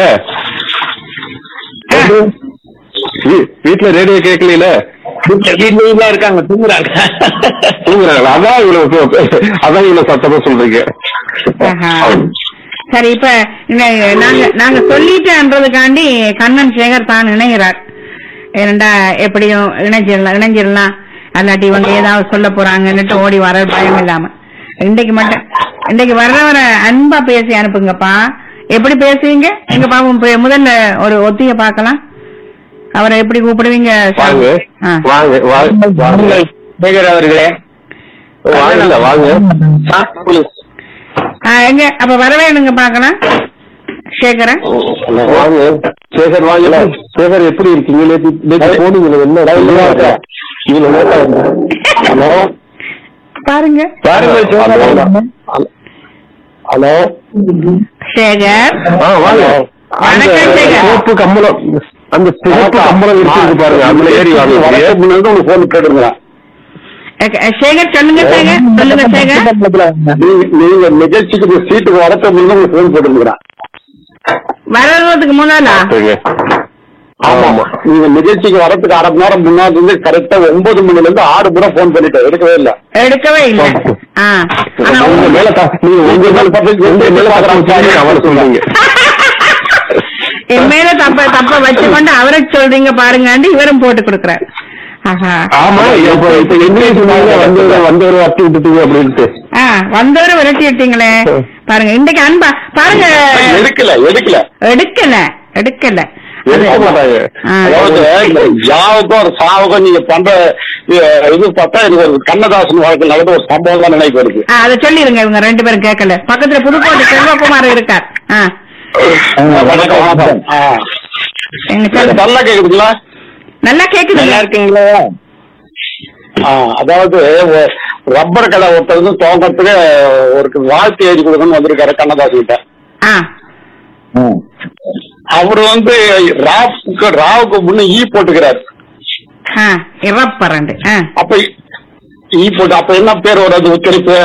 வீட்டுல ரேடியோ கேட்கல வீட்டுல இருக்காங்க தூங்குறாங்க தூங்குறாங்களா அதான் இவ்வளவு அதான் இவ்வளவு சத்தமா சொல்றீங்க ஆஹா. சரி இப்ப இந்த நாங்க நாங்க சொல்லிட்டேன்றதுக்காண்டி கண்ணன் சேகர் தான் இணைகிறார் ஏனண்டா எப்படியும் இணைஞ்சிடலாம் இணைஞ்சிடலாம் அல்லாட்டி இவங்க ஏதாவது சொல்ல போறாங்கன்னுட்டு ஓடி வர பயம் இல்லாம இன்றைக்கு மட்டும் இன்றைக்கு வர்றவரை அன்பா பேசி அனுப்புங்கப்பா எப்படி பேசுவீங்க எங்க பாவம் போய் முதல்ல ஒரு ஒத்திய பார்க்கலாம் அவரை எப்படி கூப்பிடுவீங்க வாங்க ஆ. வாங்க வாங்க வாங்க சேகர் அவர்களே வாங்கல வாங்க ஆ, சொல்லுங்க. ஆ, எங்க அப்ப வரவேணுங்க பாக்கலாம் சேகரன் வாங்க சேகர் வாங்க சேகர் எப்படி இருக்கீங்க நேத்து நேத்து போனீங்களே என்ன இவ்வளவு லேட்டா ஹலோ பாருங்க ஹலோ சேகர் ஆ வாங்க அந்த வணக்கம் சேகர். சிவப்பு கம்பளம் அந்த சிவப்பு கம்பளம் இருக்கு பாருங்க அதுல ஏறி வாங்க உங்களுக்கு போன் கேட்டுருந்தேன் அஹ், சேகர் சொல்லுங்க சேகர் சொல்லுங்க சேகர் நீங்க நிகழ்ச்சிக்கு சீட்டுக்கு வரத்த முன்ன உங்களுக்கு போன் போட்டுருக்கிறேன் வர்றதுக்கு முன்னாலா ஆமா ஆமா நீங்க நிகழ்ச்சிக்கு வரதுக்கு அரை மணி நேரம் முன்னாடி இருந்து கரெக்டா ஒன்பது மணில இருந்து ஆறு முறை போன் பண்ணிட்டேன் எடுக்கவே இல்ல எடுக்கவே இல்ல ஆ ஆனா உங்க உங்க- மேல த- நீங்க உங்க மேல தப்பு உங்க மேல பாக்குறாங்க அவரை சொல்றீங்க என் மேல தப்ப தப்ப வச்சு கொண்டு அவரை சொல்றீங்க பாருங்காண்டி இவரும் போட்டு கொடுக்குறாரு ஆஹா ஆமா இப்ப இப்ப என்ன சொன்னாங்க வந்தவரை வந்தவரை வட்டி விட்டுட்டீங்க அப்படின்ட்டு ஆ வந்தவரை விரட்டி விட்டீங்களே பாருங்க இன்னைக்கு அன்பா பாருங்க எடுக்கல எடுக்கல எடுக்கல எடுக்கல அது- எடுக்க மாட்டாங்க ஆ. அதாவது இந்த யாவுக்கும் ஒரு சாவுக்கும் நீங்க பண்ற அஹ், இது பார்த்தா எனக்கு ஒரு கண்ணதாசன் வாழ்க்கை நடந்த ஒரு சம்பவம் தான் நினைப்பு வருது ஆ, அதை சொல்லிருங்க இவங்க ரெண்டு பேரும் கேட்கல பக்கத்துல புதுக்கோட்டை செல்வகுமார் இருக்கார் ஆ வணக்கம் வணக்கம் ஆ. எங்க சொல்லுங்க. நல்லா கேக்குதுங்களா நல்லா கேக்குதுங்க நல்லா இருக்கீங்களா ஆ, அதாவது ஒ- ரப்பர் கடை ஒருத்தர் வந்து துவங்கறதுக்கு ஒரு வாழ்த்து எழுதி கொடுக்கணும்னு வந்திருக்காரு கண்ணதாசன் கிட்ட ஆ அவர் வந்து ராவுக்கு ராவுக்கு முன்ன ஈ போட்டுக்கிறார் ஆ இறப்பரண்டு ஆ அப்ப ஈ போட்டு அப்ப என்ன பேர் வராது உச்சரிப்பு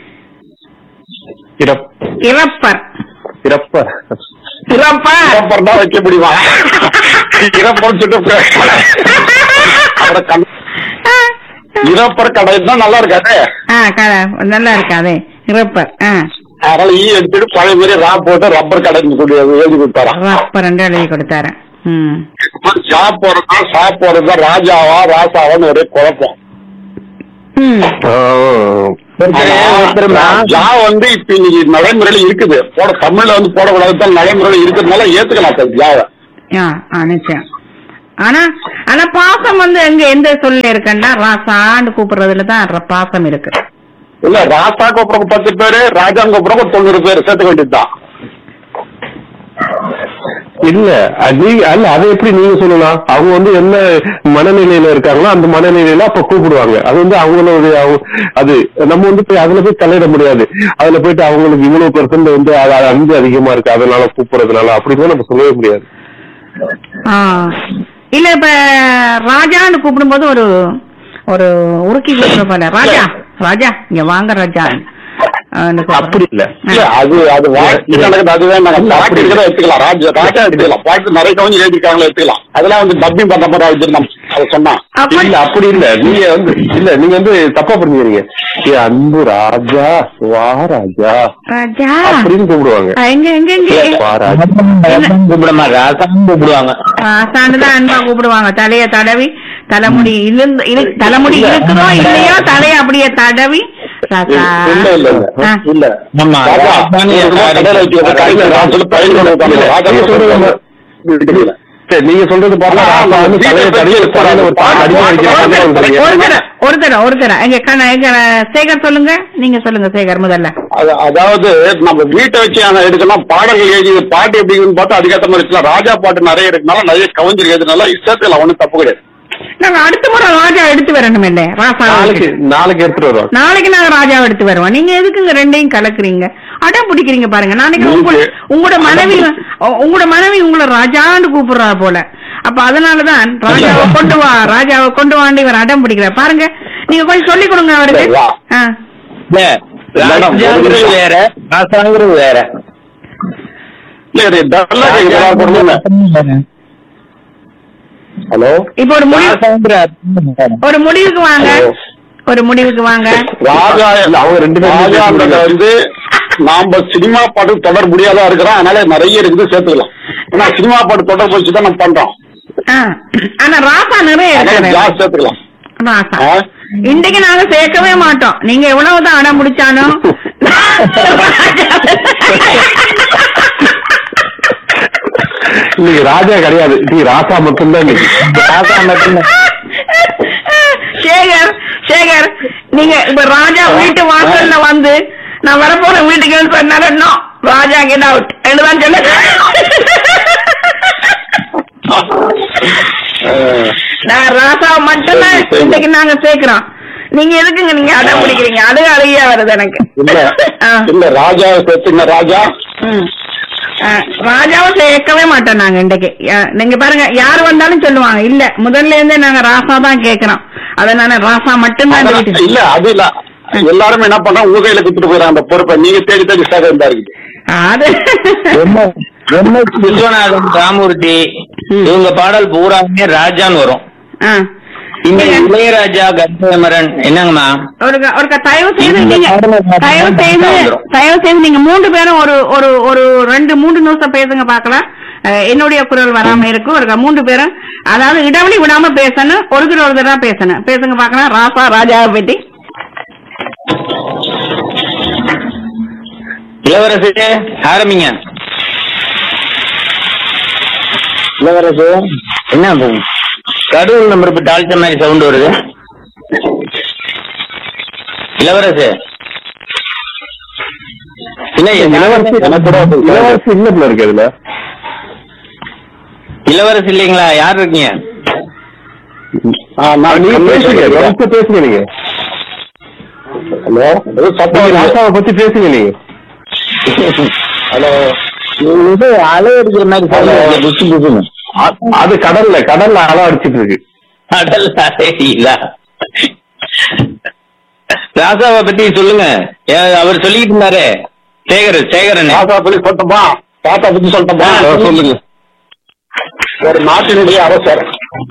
இறப்பர் இறப்பர் இறப்பா இறப்பர் தான் வைக்க முடியுமா இறப்பர் சொல்லிட்டு அவரை கண் இறப்பர் கடை தான் நல்லா இருக்காது ஆ க- நல்லா இருக்காதே இறப்பர் ஆ அதனால ஈ எடுத்துட்டு பழைய மாதிரி ரா போட்டு ரப்பர் கடைன்னு சொல்லி எழுதி கொடுத்தாராம் அப்ப ரெண்டு எழுதி கொடுத்தாரு ம் ஜா போறதா சா போறதா ராஜாவா ராசாவான்னு ஒரே குழப்பம் ம் ஆனா, ஜா வந்து இப்ப இன்னைக்கு நடைமுறையில இருக்குது போட தமிழ்ல வந்து போடக்கூடாது நடைமுறையில இருக்கிறதுனால ஏத்துக்கலாம் சார் ஜாவை ஆ ஆ நிச்சயம் ஆனா ஆனா பாசம் வந்து எங்க எந்த சொல்ல இருக்குன்னா ராசான்னு கூப்பிடுறதுல தான் ர- பாசம் இருக்கு இல்ல ராசா கோப்புறம் பத்து பேரு ராஜா கோப்புறம் ஒரு தொண்ணூறு பேர் சேர்த்துக்க வேண்டியதுதான் இல்ல அது நீங்க அல்ல அதை எப்படி நீங்க சொல்லலாம் அவங்க வந்து என்ன மனநிலையில இருக்காங்களோ அந்த மனநிலையில அப்ப கூப்பிடுவாங்க அது வந்து அவங்களுடைய அவங்க- அது நம்ம வந்து போய் அதுல போய் தலையிட முடியாது அதுல போயிட்டு அவங்களுக்கு இவ்வளவு பெர்சன்ட் வந்து அது அது அன்பு அதிகமா இருக்கு அதனால கூப்பிடுறதுனால அப்படின்னு நம்ம சொல்லவே முடியாது ஆ இல்ல இப்ப ராஜான்னு கூப்பிடும்போது ஒரு ஒரு உருக்கி கூப்பிடுற போல ராஜா ராஜா இங்க வாங்க ராஜா அப்படி இல்ல இல்ல அது அது வாழ்க்கை நடக்குது அதுவே நாங்க பாட்டு இருக்கிறத எடுத்துக்கலாம் ராஜா ராஜா எடுத்துக்கலாம் பாட்டு நிறைய கவிஞர் எழுதிருக்காங்களா எடுத்துக்கலாம் அதெல்லாம் வந்து டப்பிங் பண்ண மாதிரி வச்சிருந்தோம் அதை சொன்னா இல்ல அப்படி இல்ல நீங்க வந்து இல்ல நீங்க வந்து தப்பா புரிஞ்சுக்கிறீங்க ஏ அன்பு ராஜா வா ராஜா ராஜா அப்படின்னு கூப்பிடுவாங்க ஆ, எங்க எங்க எங்க வா ராஜா கூப்பிட மாதிரி ராசான்னு கூப்பிடுவாங்க சாண்டுதான் அன்பா கூப்பிடுவாங்க தலைய தடவி தலைமுடி இழுந்து இழு- தலைமுடி இருக்குதோ இல்லையோ தலைய அப்படியே தடவி ராஜா இல்ல இல்ல இல்ல ஆ. இல்ல ஆமா ராஜா ராசான்னு ஒரு நாள் கடையில வச்சு கடையில நான் சொல்லி பயிர் கொண்டு வந்தாங்க. ராஜா நீங்க சொல்றது தெரியல. சரி, நீங்க சொல்றது பார்த்தா ராசா வந்து தலையில தடியில தலையில ஒரு பாட்டு அடிமை வைக்கிறாங்க ஒரு தடவை ஒரு தடவை ஒரு தடவை எங்க கண்ண எங்க சேகர் சொல்லுங்க நீங்க சொல்லுங்க சேகர் முதல்ல அது- அதாவது நம்ம வீட்டை வச்சு ஆனா எடுக்கணும் பாடல்கள் எழுதி பாட்டு எப்படி இருக்குன்னு பார்த்தா அதுக்கேற்ற மாதிரி இருக்கலாம் ராஜா பாட்டு நிறைய இருக்கனால நிறைய கவிஞர் எழுதுனால இஷ்டத்துல ஒண்ணும் தப்பு கிடையாது நாங்க அடுத்த முறை ராஜா எடுத்து வரணும் இல்ல ராசா நாளைக்கு நாளைக்கு எடுத்துட்டு வருவாங்க நாளைக்கு நாங்க ராஜாவை எடுத்து வருவோம் நீங்க எதுக்குங்க ரெண்டையும் கலக்குறீங்க அடம் பிடிக்கிறீங்க பாருங்க நாளைக்கு உங்க உங்களோட மனைவி உ- உங்களோட மனைவி உங்களை ராஜான்னு கூப்பிடுறா போல அப்ப அதனாலதான் ராஜாவை கொண்டு வா ராஜாவை கொண்டு வாண்டு இவர் அடம் பிடிக்கிறார் பாருங்க நீங்க கொஞ்சம் சொல்லி கொடுங்க அவருக்கு வா. ஆ. இல்ல ராஜாங்கிறது வேற ராசாங்கிறது வேற இல்ல இது டல்லா கேக்குது, நான் சொல்லுங்க. ஹலோ இப்ப ஒரு முடிவு ராசாங்கிற அர்த்தம் வேற. ஒரு முடிவுக்கு வாங்க ஹலோ. ஒரு முடிவுக்கு வாங்க ராஜா இல்ல, அவங்க ரெண்டு பேரும் ராஜான்றத வந்து நாம சினிமா பாட்டு தொடர் முடியாதா இருக்கிறோம் அதனால நிறைய இருக்குது சேர்த்துக்கலாம் ஏன்னா சினிமா பாட்டு தொடர் வச்சு தான் நம்ம பண்றோம் ஆ. ஆனா ராசா நிறைய அதனால இருக்கிறேன் ஜாஸ்தி சேர்த்துக்கலாம் ராசா ஆ? இன்றைக்கு நாங்க சேர்க்கவே மாட்டோம் நீங்க எவ்வளவுதான் அடம் பிடிச்சாலும் இன்னைக்கு ராஜா கிடையாது நீ ராசா மட்டும்தான் இன்னைக்கு ராசா மட்டும்தான் சேகர் சேகர் நீங்க இப்ப ராஜா வீட்டு வாசல்ல வந்து நான் வரப்போறேன் வீட்டுக்கு சொன்னாரு "No, ராஜா கெட் அவுட் தான் சொன்ன நான் ராசா மட்டும்தான் இன்னைக்கு நாங்க சேர்க்கிறோம் நீங்க எதுக்குங்க நீங்க அடம் பிடிக்கிறீங்க அது அழுகியா வருது எனக்கு இல்ல ஆ. இல்ல ராஜா சேர்த்துங்க ராஜா ம். ஆ, ராஜாவை சேர்க்கவே மாட்டோம் நாங்க இன்றைக்கு ஆ, நீங்க பாருங்க யார் வந்தாலும் சொல்லுவாங்க இல்ல முதல்ல இருந்தே நாங்க ராசா தான் கேக்குறோம் அதனால ராசா மட்டும்தான் இந்த அதெல்லாம் வீட்டுக்கு. இல்ல அது இல்ல எல்லாருமே என்ன பண்றாங்க உங்க கையில கொடுத்துட்டு போயிறாங்க அந்த பொறுப்பை நீங்க தேடி தேடி சேக இருந்தா இருக்குது அது என்ன என்ன விஸ்வநாதன் ராமூர்த்தி இவங்க பாடல் பூராமே ராஜான்னு வரும் ஆ. இங்க நீங்க இளையராஜா கந்தமரன் என்னங்கம்மா ஒருக்க ஒருக்க தயவு செய்து இந்த நீங்க பாடலை நான் தயவு செய்து வந்துரும். தயவு செய்து நீங்க மூன்று பேரும் ஒரு ஒரு ஒரு ரெண்டு மூன்று நிமிஷம் பேசுங்க பார்க்கலாம் அஹ், என்னுடைய குரல் வராம இருக்கும் ஒரு மூன்று பேரும் அதாவது இடைவெளி விடாம பேசணும் ஒருத்தர் ஒருத்தர் தான் பேசணும் பேசுங்க பார்க்கலாம் ராசா ராஜாவை பத்தி இளவரசு ஆரம்பிங்க இளவரசு என்ன இப்போ கடவுள் நம்பர் இப்ப தாழ்த்த மாதிரி சவுண்ட் வருது இளவரசு இல்ல இளவரசி எனக்கு கூட அது- இளவரசி இல்ல போல இருக்கு அதுல இளவரசு இல்லைங்களா யார் இருக்கீங்க ஆ, நான் நீங்க பேசுங்க பேசுகிறேன். ரொம்ப பேசுங்க நீங்க ஹலோ ஏதோ சத்தம் நீங்க வருது. ராசாவை பத்தி பேசுங்க நீங்க ஹலோ இது அலை அடிக்கிற மாதிரி sound வருது, புசு புசுன்னு. அ- அது கடல்ல கடல்ல அலை அடிச்சிட்டு இருக்கு கடல் அலையிலா ராசாவை பத்தி சொல்லுங்க ஏ- அவர் சொல்லிட்டு இருந்தாரு சேகர் சேகரன் தாத்தா பத்தி சொல்லட்டுமா தாத்தா பத்தி சொல்லட்டுமா ஆ, சொல்லுங்க ஒரு நாட்டினுடைய அரசர்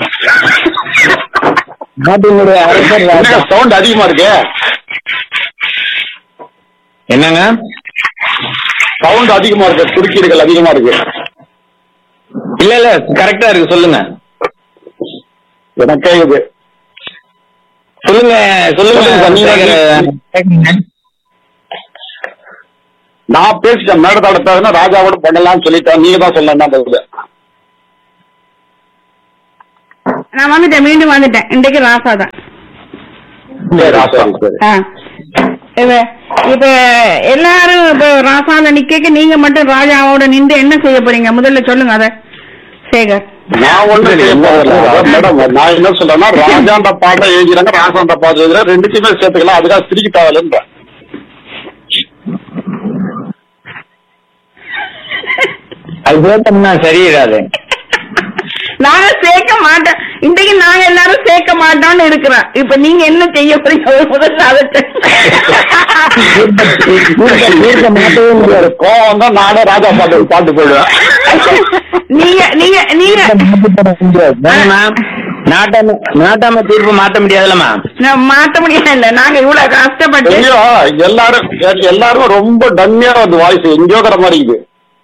நாட்டினுடைய அரசர் ராஜா. சவுண்ட் அதிகமா இருக்கு என்னங்க சவுண்ட் அதிகமா இருக்கு குறுக்கீடுகள் அதிகமா இருக்கு இல்ல இல்ல கரெக்டா இருக்கு சொல்லுங்க எனக்கே இது சொல்லுங்க சொல்லுங்க சொல்லுங்க, சேகர். நான் பேசிட்டேன் மேடத்தோட பேசினா ராஜாவோட பண்ணலாம்னு சொல்லிட்டேன் நீங்க தான் சொல்லலாம் தான் பதில் நான் வந்துட்டேன் மீண்டும் வந்துட்டேன் இன்றைக்கு ராசா தான் சரி, ராசா, சரி. ஆ. இப்ப இப்ப எல்லாரும் இப்ப ராசால நிக்க நீங்க மட்டும் ராஜாவோட நின்று என்ன செய்ய போறீங்க முதல்ல சொல்லுங்க அத சேகர் நான் ஒண்ணு செய்ய போறதில்ல. அதான் மேடம் நான் என்ன சொல்றேன்னா ராஜான்ற பாட்டை எழுதிறாங்க ராசான்ற பாட்டு எழுதுறேன் ரெண்டுத்தையுமே சேர்த்துக்கலாம் அதுக்காக சிரிக்க தேவையில்லைன்ற அது சேர்த்தோம்னா சரியிடாது நாங்க சேர்க்க மாட்டோம் இன்றைக்கு நாங்க எல்லாரும் சேர்க்க மாட்டோம்னு இருக்கிறோம் இப்ப நீங்க என்ன செய்ய போறீங்க முதல்ல அதை தீர்க்க மாட்டவே முடியாது கோவம் தான் நானே ராஜா பாட்டு பாட்டு போயிடுவேன் நீங்க நீங்க நீங்க வேணுமா? நாட்டாம நாட்டாம தீர்ப்பு மாத்த முடியாதுல்லம்மா நான் மாத்த முடியல இல்ல நாங்க இவ்வளவு கஷ்டப்பட்டு எங்கேயோ எல்லாரும் எல்லாரும் ரொம்ப டம்மியா வந்து வாய்ஸ் எங்கேயோங்கிற மாதிரி இருக்குது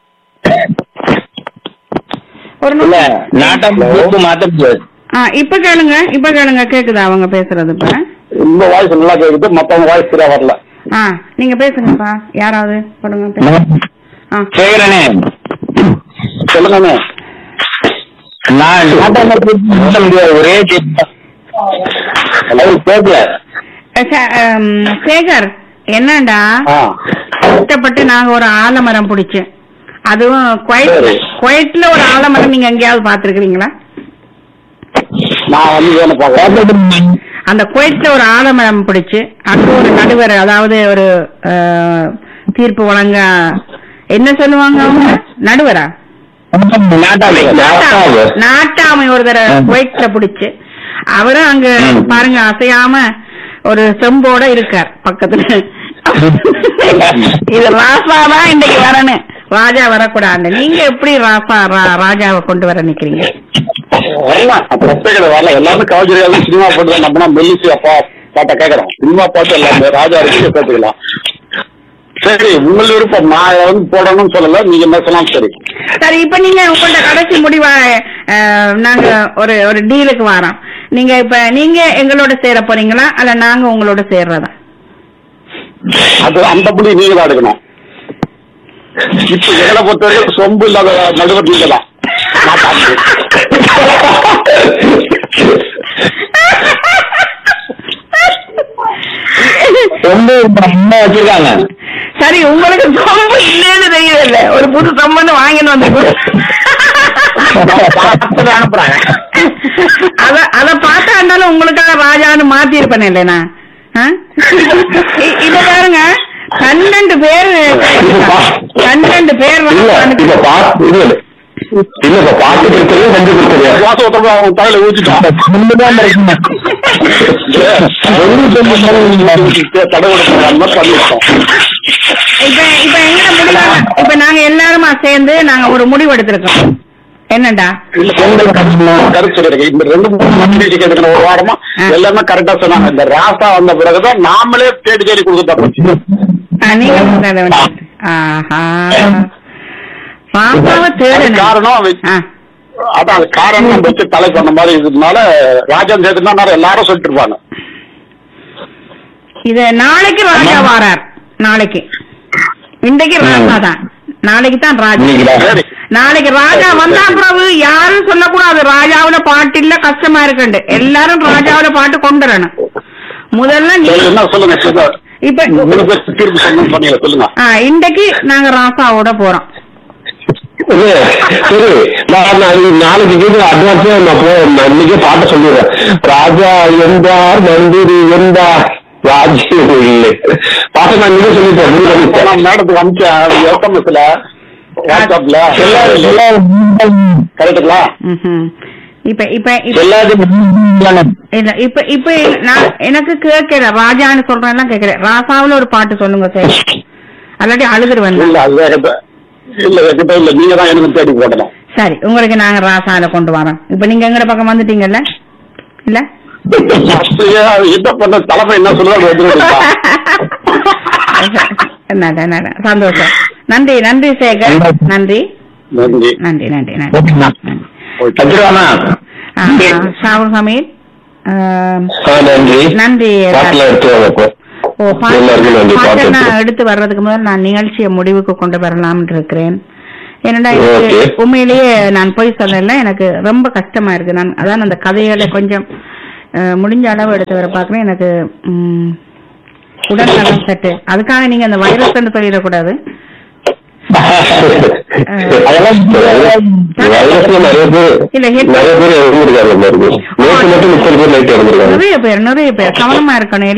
ஒரு இல்ல நிமிஷம். நாட்டாம தீர்ப்பு மாத்த முடியாது ஆ, இப்ப கேளுங்க இப்ப கேளுங்க கேக்குதா அவங்க பேசுறது இப்ப இந்த வாய்ஸ் நல்லா கேக்குது மத்தவங்க வாய்ஸ் சரியா வரல ஆ நீங்க பேசுங்கப்பா யாராவது சொல்லுங்க பேசுங்க. ஆ சேகரனே சொல்லுங்க நான் நாட்டாம தீர்ப்பு மாத்த முடியாது ஒரே தீர்ப்பு அது கேட்கல ச- ஆம், சேகர் என்னண்டா ஆ கஷ்டப்பட்டு நாங்க ஒரு ஆலமரம் பிடிச்சு அதுவும் குவைட்ல சரி. குவைட்ல ஒரு ஆலமரம் நீங்க எங்கேயாவது பாத்துருக்கீங்களா நான் வந்து வேணும் பார்க்க அந்த குவைட்ல ஒரு ஆலமரம் பிடிச்சு அங்க ஒரு நடுவர் அதாவது ஒரு அஹ், தீர்ப்பு வழங்க என்ன சொல்லுவாங்க அவங்க நடுவரா நாட்டாமை நாட்டாமை நாட்டாமை ஒரு தடவை ம். குவைட்ல பிடிச்சு அவரும் அங்க ம். பாருங்க அசையாம ஒரு செம்போட இருக்கார் பக்கத்துல இது ராசா தான் இன்னைக்கு வரணும் ராஜா வரக்கூடாது நீங்க எப்படி ராசா ரா- ராஜாவை கொண்டு வர நிக்கிறீங்க வரலாம் பிரச்சனை வரல எல்லாமே கவச்சரியாலும் சினிமா பாட்டு தான் நம்ம மெல்லிசி அப்பா பாட்டை கேட்கறோம் சினிமா பாட்டு எல்லாமே ராஜா இருக்கு சேர்த்துக்கலாம் சரி உங்கள் விருப்பம் நான் வந்து போடணும்னு சொல்லல நீங்க என்ன சொன்னாலும் சரி சரி இப்ப நீங்க உங்கள்ட்ட கடைசி முடிவா அஹ், நாங்க ஒரு ஒரு டீலுக்கு வரோம் நீங்க இப்ப நீங்க எங்களோட சேர போறீங்களா அல்ல நாங்க உங்களோட சேர்றதா அது அந்த புள்ளி நீங்க தான் எடுக்கணும் இப்ப எங்களை பொறுத்த வரைக்கும் சொம்பு இல்லாத நடுவர் நீங்க தான் நான் பார்க்கிறேன். ரொம்ப அம்மா வச்சிருக்காங்க சரி உங்களுக்கு சொம்பு இல்லைன்னு தெரியல ஒரு புது சொம்பு வாங்கிட்டு வந்து கொடு. அனுப்புறாங்க அத அத பார்த்தா இருந்தாலும் உங்களுக்காக ராஜான்னு மாத்தி இருப்பேன் இல்லைனா இத பாருங்க பன்னெண்டு பேர் பன்னெண்டு பேர் இல்ல வந்து இப்ப பாத்து இல்ல இல்ல இல்ல இப்ப பாத்து கொடுத்தது செஞ்சு கொடுத்தது வாசம் ஒருத்தர் அவங்க தலையில ஊத்திட்டான் தடை கொடுப்பாங்க அந்த மாதிரி பண்ணிட்டோம் இப்ப இப்ப எங்க முடிவு இப்ப நாங்க எல்லாருமா சேர்ந்து நாங்க ஒரு முடிவு எடுத்திருக்கோம் என்னடா இல்ல கருத்து சொல்லிருக்கேன் இந்த ரெண்டு மூணு மந்திரி கேட்கிற ஒரு வாரமா ஆ. எல்லாமே கரெக்டா சொன்னாங்க இந்த ராசா வந்த பிறகுதான் நாமளே தேடி தேடி கொடுக்க ஆ, நீங்க சொல்றது வந்து. ஆஹா பாப்பாவை அது தேடுன காரணம் வை- ஆ அதான் அது காரணம் வச்சு தலை பண்ண மாதிரி இருந்ததுனால ராஜன் சேர்த்துனா எல்லாரும் சொல்லிட்டு இருப்பாங்க இது நாளைக்கு ராஜா வாரார் நாளைக்கு இன்றைக்கு ராஜா தான் நாளைக்கு தான் ராஜா சரி நாளைக்கு ராஜா வந்தா பிறகு யாரும் சொல்லக்கூடாது ராஜாவுல பாட்டு இல்ல கஷ்டமா இருக்குண்டு எல்லாரும் ராஜாவுல பாட்டு கொண்டு வரணும் முதல்ல நீ சரி, என்ன சொல்லுங்க சொல்லுங்க. இப்ப மூணு பேர் தீர்ப்பு சொல்லணும்னு சொன்னீங்க சொல்லுங்க ஆ, இன்றைக்கு நாங்க ராசாவோட போறோம் இது, சரி நான் நான் நாளைக்கு கீழே அட்வான்ஸா நான் போ நான் இன்னைக்கே பாட்ட சொல்லிடுறேன் ராஜா என்றார் மந்திரி என்றார் ராஜ்யம் இல்லை பாட்ட நான் இன்னைக்கே சொல்லிட்டேன் முடிவு பண்ணிட்டேன். நான் மேடத்துக்கு அனுப்பிச்சேன் எஸ்எம்எஸ்ல வாட்ஸ்அப்ல கரெக்டுங்களா ம்ஹும். இப்ப இப்ப இப்ப எல்லாத்தையும் இல்ல இப்ப இப்ப நான் எனக்கு கேட்கல ராஜான்னு சொல்றேன் கேட்கல ராசாவுல ஒரு பாட்டு சொல்லுங்க சார் அல்லாட்டி அழுதுருவேன் இல்ல அது என்கிட்ட இல்ல என்கிட்ட இல்ல நீங்க தான் எனக்கு தேடி போடணும் சரி உங்களுக்கு நாங்க ராசால கொண்டு வரோம் இப்ப நீங்க எங்கட பக்கம் வந்துட்டீங்கல்ல இல்ல அப்படியே அது என்ன பண்ண தலைமை என்ன சொல்லுதோ அது வந்துருக்கா என்னடா, என்னடா, சந்தோஷம் நன்றி நன்றி சேகர் நன்றி நன்றி நன்றி நன்றி நன்றி ஓகேண்ணா நன்றி. வச்சிருவானா ஆ, ஷாவுல் ஹமீத் ஆ, நன்றி நன்றி பாட்டில் எடுத்து வாங்க இப்போ ஓ பாட்டு எல்லாருக்கும் நன்றி, பாட்டை பாட்டு நான் எடுத்து. எடுத்து வர்றதுக்கு முதல் நான் நிகழ்ச்சியை முடிவுக்கு கொண்டு வரலாம் இருக்கிறேன் ஏன்னா எனக்கு Okay. உண்மையிலேயே நான் போய் சொல்லல எனக்கு ரொம்ப கஷ்டமா இருக்கு நான் அதான் அந்த கதைகளை கொஞ்சம் அஹ், முடிஞ்ச அளவு எடுத்து வர பாக்குறேன் எனக்கு ம், உடல் நலம் சட்டு அதுக்காக நீங்க அந்த வைரஸ் சொல்லிடக்கூடாது அதெல்லாம் வைரஸ்ல நிறைய பேர் இல்ல, ஹெட்- நிறைய பேர் இறந்துருக்காங்க நேற்று மட்டும் முப்பது பேர் நைட் இறந்துருக்காங்க நிறைய பேர் நிறைய பேர் கவனமா இருக்கணும்